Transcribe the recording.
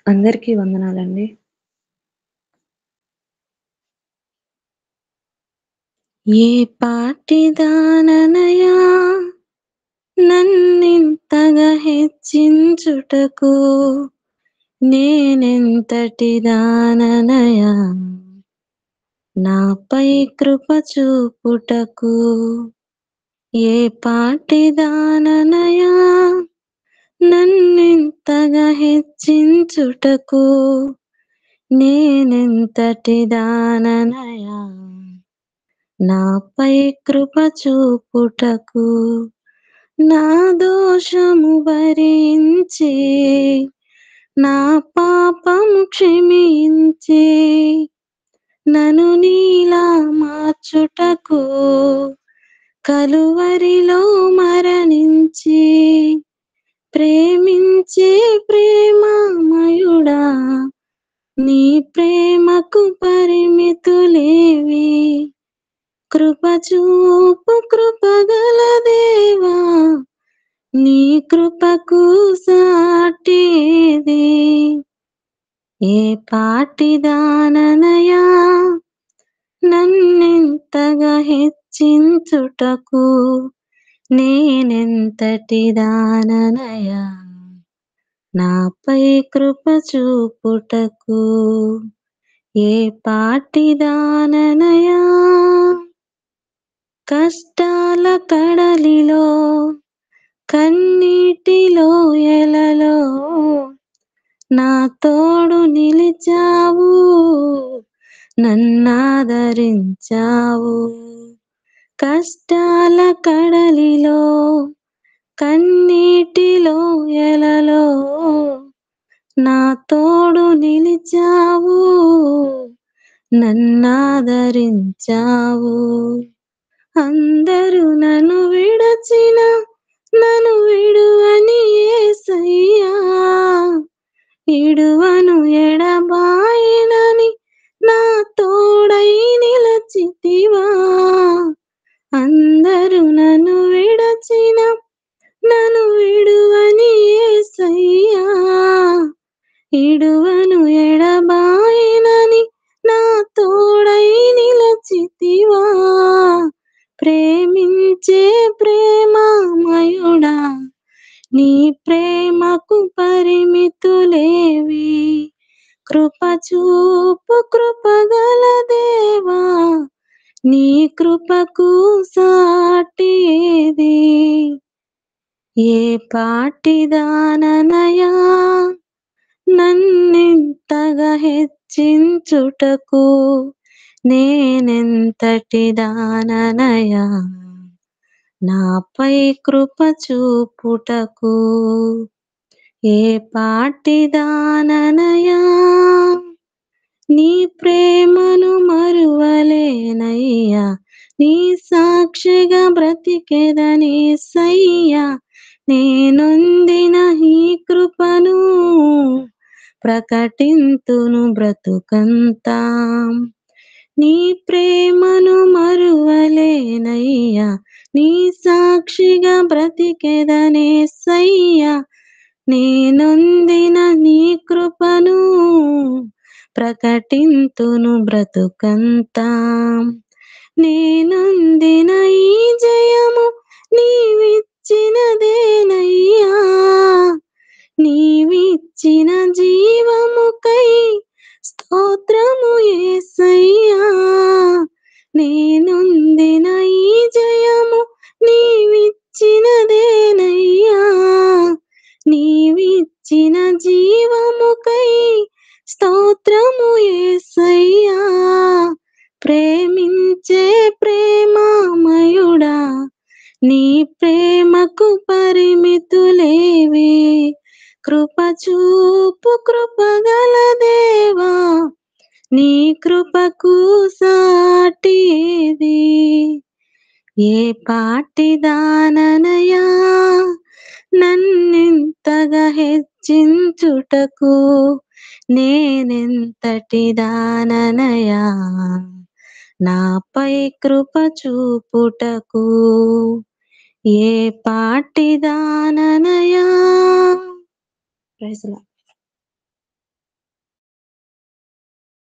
అందరికీ వందనాలండి. ఏ పాటిదాననయా నన్నింతగా హెచ్చించుటకు నేనెంతటి దాననయా నాపై కృప చూపుటకు ఏ పాటిదాననయా నన్నింతగా హెచ్చించుటకు నేనెంతటి దాననయా నాపై కృప చూపుటకు నా దోషము భరించి నా పాపము క్షమించి నను నీలా మార్చుటకు కలువరిలో మరణించి ప్రేమించే ప్రేమమయుడా నీ ప్రేమకు పరిమితులేవి కృప చూపు కృపగల దేవా నీ కృపకు సాటిది ఏ పాటిదాననయా నన్నెంతగా హెచ్చించుటకు నేనెంతటి దాననయా నాపై కృప చూపుటకు ఏ పాటిదాననయా కష్టాల కడలిలో కన్నీటిలో ఎలలో నా తోడు నిలిచావు నన్నాదరించావు కష్టాల కడలిలో కన్నీటిలో ఎలలో నా తోడు నిలిచావు నన్నాదరించావు అందరూ నన్ను విడచిన నన్ను విడువని ఏసయ్యా ఇడువను ఎడబాయినని నా తోడై నిలచితివా అందరూ నన్ను విడచిన నన్ను విడువని ఏసయ్యా ఇడువను ఎడబాయినని నా తోడై నిలచితివా ప్రేమించే ప్రేమమయుడా నీ ప్రేమకు పరిమితులేవి కృప చూపు కృపగల దేవా నీ కృపకు సాటిది ఏ పాటిదాననయా నన్నెంతగా హెచ్చించుటకు నేనెంతటి దాననయా నాపై కృప చూపుటకు ఏ పాటిదాననయా నీ ప్రేమను మరువలేనయ్యా నీ సాక్షిగా బ్రతికెదని సయ్యా నేనొందిన ఈ కృపను ప్రకటింతును బ్రతుకంతా నీ ప్రేమను మరువలేనయ్యా నీ సాక్షిగా బ్రతికెదనే సయ్యా నేనొందిన నీ కృపను ప్రకటింతును బ్రతుకంతా నేనొందిన ఈ జయము నీవిచ్చినదేనయ్యా నీవిచ్చిన జీవముకై స్తోత్రము ఏసయ్యా నేనొందిన ఈ జయము నీవిచ్చినదేనయ్యా నీవిచ్చిన జీవముకై స్తోత్రము ఏసయ్యా ప్రేమించే ప్రేమమయుడా నీ ప్రేమకు పరిమితులేవి కృప చూపు కృపగల దేవా నీ కృపకు సాటిది ఏ పాటిదాననయా నన్నెంతగా హెచ్చించుటకు నేనెంతటి దాననయా నాపై కృప చూపుటకు ఏ పాటిదాననయా ప్రైజ్లా